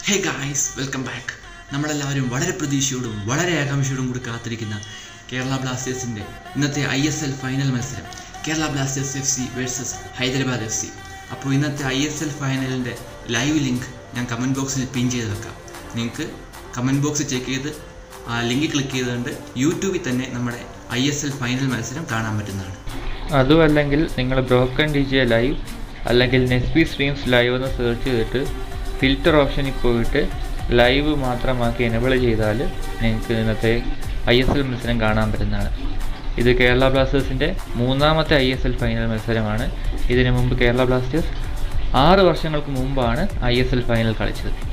hey guys welcome back നമ്മളെല്ലാവരും വളരെ പ്രതീക്ഷയോടും വളരെ ആകാംക്ഷയോടും കൂടി കാത്തിരിക്കുന്ന കേരള ബ്ലാസ്റ്റേഴ്സിൻ്റെ ഇന്നത്തെ ഐ എസ് എൽ ഫൈനൽ മത്സരം Kerala blasters F C versus Hyderabad F C അപ്പോൾ ഇന്നത്തെ ഐ എസ് എൽ ഫൈനലിൻ്റെ ലൈവ് ലിങ്ക് ഞാൻ കമൻറ്റ് ബോക്സിൽ പിൻ ചെയ്ത് വെക്കാം നിങ്ങൾക്ക് കമൻറ്റ് ബോക്സ് ചെക്ക് ചെയ്ത് ആ ലിങ്ക് ക്ലിക്ക് ചെയ്തുകൊണ്ട് യൂട്യൂബിൽ തന്നെ നമ്മുടെ ഐ എസ് എൽ ഫൈനൽ മത്സരം കാണാൻ പറ്റുന്നതാണ് അതുമല്ലെങ്കിൽ നിങ്ങൾ ബ്രോക്കൺ ഡി ജെ ലൈവ് അല്ലെങ്കിൽ നെസ്ബി സ്ട്രീംസ് ലൈവ് എന്ന് സെർച്ച് ചെയ്തിട്ട് ഫിൽറ്റർ ഓപ്ഷനിൽ പോയിട്ട് ലൈവ് മാത്രമാക്കി എനബിൾ ചെയ്താൽ നിങ്ങൾക്ക് ഇന്നത്തെ ഐ എസ് എൽ മത്സരം കാണാൻ പറ്റുന്നതാണ് ഇത് കേരള ബ്ലാസ്റ്റേഴ്സിൻ്റെ മൂന്നാമത്തെ ഐ എസ് എൽ ഫൈനൽ മത്സരമാണ് ഇതിനു മുമ്പ് കേരള ബ്ലാസ്റ്റേഴ്സ് ആറ് വർഷങ്ങൾക്ക് മുമ്പാണ് ഐ എസ് എൽ ഫൈനൽ കളിച്ചത്